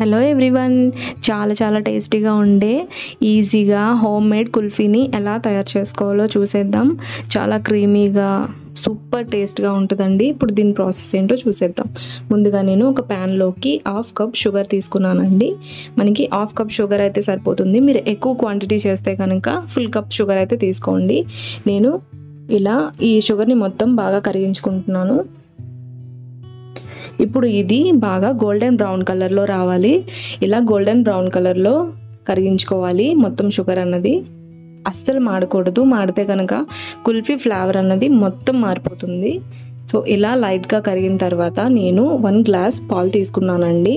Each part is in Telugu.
హలో ఎవ్రీవన్ చాలా చాలా టేస్టీగా ఉండే ఈజీగా హోమ్ మేడ్ కుల్ఫీని ఎలా తయారు చేసుకోవాలో చూసేద్దాం చాలా క్రీమీగా సూపర్ టేస్ట్గా ఉంటుందండి ఇప్పుడు దీని ప్రాసెస్ ఏంటో చూసేద్దాం ముందుగా నేను ఒక ప్యాన్లోకి హాఫ్ కప్ షుగర్ తీసుకున్నానండి మనకి హాఫ్ కప్ షుగర్ అయితే సరిపోతుంది మీరు ఎక్కువ క్వాంటిటీ చేస్తే కనుక ఫుల్ కప్ షుగర్ అయితే తీసుకోండి నేను ఇలా ఈ షుగర్ని మొత్తం బాగా కరిగించుకుంటున్నాను ఇప్పుడు ఇది బాగా గోల్డెన్ బ్రౌన్ కలర్లో రావాలి ఇలా గోల్డెన్ బ్రౌన్ కలర్లో కరిగించుకోవాలి మొత్తం షుగర్ అన్నది అస్సలు మాడకూడదు మాడితే కనుక కుల్ఫీ ఫ్లేవర్ అన్నది మొత్తం మారిపోతుంది సో ఇలా లైట్గా కరిగిన తర్వాత నేను వన్ గ్లాస్ పాలు తీసుకున్నానండి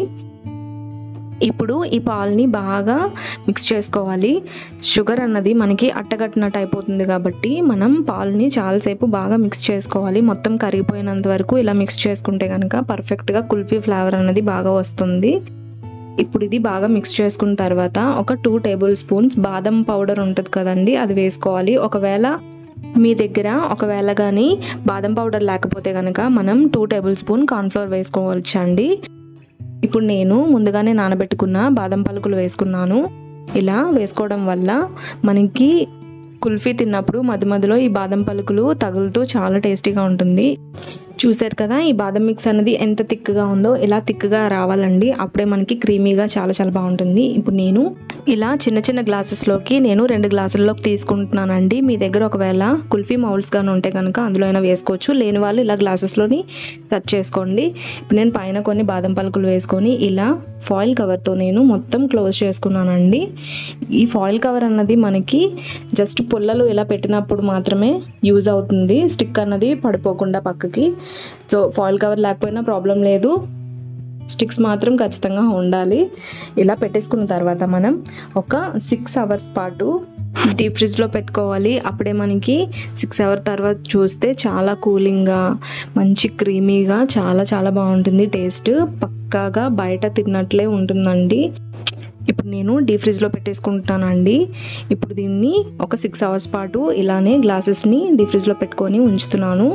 ఇప్పుడు ఈ పాలని బాగా మిక్స్ చేసుకోవాలి షుగర్ అన్నది మనకి అట్టగట్టినట్టు అయిపోతుంది కాబట్టి మనం పాలని చాలాసేపు బాగా మిక్స్ చేసుకోవాలి మొత్తం కరిగిపోయినంత వరకు ఇలా మిక్స్ చేసుకుంటే కనుక పర్ఫెక్ట్గా కుల్ఫీ ఫ్లేవర్ అన్నది బాగా వస్తుంది ఇప్పుడు ఇది బాగా మిక్స్ చేసుకున్న తర్వాత ఒక టూ టేబుల్ స్పూన్స్ బాదం పౌడర్ ఉంటుంది కదండి అది వేసుకోవాలి ఒకవేళ మీ దగ్గర ఒకవేళ కానీ బాదం పౌడర్ లేకపోతే కనుక మనం టూ టేబుల్ స్పూన్ కార్న్ఫ్లోర్ వేసుకోవచ్చండి ఇప్పుడు నేను ముందుగానే నానబెట్టుకున్న బాదం పలుకులు వేసుకున్నాను ఇలా వేసుకోవడం వల్ల మనకి కుల్ఫీ తిన్నప్పుడు మధ్య మధ్యలో ఈ బాదం పలుకులు తగులుతూ చాలా టేస్టీగా ఉంటుంది చూసారు కదా ఈ బాదం మిక్స్ అనేది ఎంత థిక్గా ఉందో ఇలా థిక్గా రావాలండి అప్పుడే మనకి క్రీమీగా చాలా చాలా బాగుంటుంది ఇప్పుడు నేను ఇలా చిన్న చిన్న గ్లాసెస్లోకి నేను రెండు గ్లాసుల్లోకి తీసుకుంటున్నానండి మీ దగ్గర ఒకవేళ కుల్ఫీ మౌల్స్ కానీ ఉంటే కనుక అందులో అయినా వేసుకోవచ్చు లేని వాళ్ళు ఇలా గ్లాసెస్లోని సెట్ చేసుకోండి ఇప్పుడు నేను పైన కొన్ని బాదం పలుకులు వేసుకొని ఇలా ఫాయిల్ కవర్తో నేను మొత్తం క్లోజ్ చేసుకున్నానండి ఈ ఫాయిల్ కవర్ అన్నది మనకి జస్ట్ పుల్లలు ఇలా పెట్టినప్పుడు మాత్రమే యూజ్ అవుతుంది స్టిక్ అన్నది పడిపోకుండా పక్కకి సో ఫాయిల్ కవర్ లేకపోయినా ప్రాబ్లం లేదు స్టిక్స్ మాత్రం ఖచ్చితంగా ఉండాలి ఇలా పెట్టేసుకున్న తర్వాత మనం ఒక సిక్స్ అవర్స్ పాటు డీప్ ఫ్రిడ్జ్లో పెట్టుకోవాలి అప్పుడే మనకి సిక్స్ అవర్ తర్వాత చూస్తే చాలా కూలింగ్గా మంచి క్రీమీగా చాలా చాలా బాగుంటుంది టేస్ట్ పక్కాగా బయట తిన్నట్లే ఉంటుందండి ఇప్పుడు నేను డీప్ ఫ్రిడ్జ్లో పెట్టేసుకుంటానండి ఇప్పుడు దీన్ని ఒక సిక్స్ అవర్స్ పాటు ఇలానే గ్లాసెస్ని డీప్ ఫ్రిడ్జ్లో పెట్టుకొని ఉంచుతున్నాను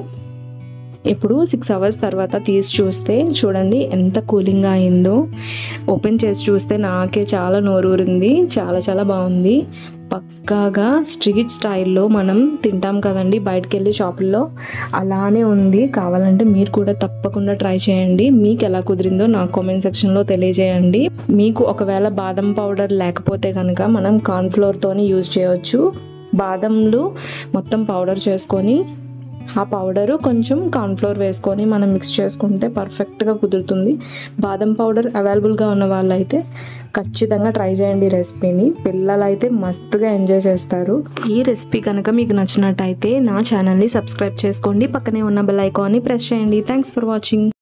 ఇప్పుడు సిక్స్ అవర్స్ తర్వాత తీసి చూస్తే చూడండి ఎంత కూలింగ్గా అయిందో ఓపెన్ చేసి చూస్తే నాకే చాలా నోరూరింది చాలా చాలా బాగుంది పక్కాగా స్ట్రీట్ స్టైల్లో మనం తింటాం కదండి బయటకు వెళ్ళి షాపుల్లో అలానే ఉంది కావాలంటే మీరు కూడా తప్పకుండా ట్రై చేయండి మీకు ఎలా కుదిరిందో నా కామెంట్ సెక్షన్లో తెలియజేయండి మీకు ఒకవేళ బాదం పౌడర్ లేకపోతే కనుక మనం కార్న్ఫ్లోర్తోని యూజ్ చేయవచ్చు బాదంలు మొత్తం పౌడర్ చేసుకొని ఆ పౌడరు కొంచెం కార్న్ఫ్లోర్ వేసుకొని మనం మిక్స్ చేసుకుంటే పర్ఫెక్ట్గా కుదురుతుంది బాదం పౌడర్ అవైలబుల్గా ఉన్న వాళ్ళైతే ఖచ్చితంగా ట్రై చేయండి ఈ రెసిపీని పిల్లలు అయితే మస్తుగా ఎంజాయ్ చేస్తారు ఈ రెసిపీ కనుక మీకు నచ్చినట్టయితే నా ఛానల్ని సబ్స్క్రైబ్ చేసుకోండి పక్కనే ఉన్న బెల్ ఐకాన్ని ప్రెస్ చేయండి థ్యాంక్స్ ఫర్ వాచింగ్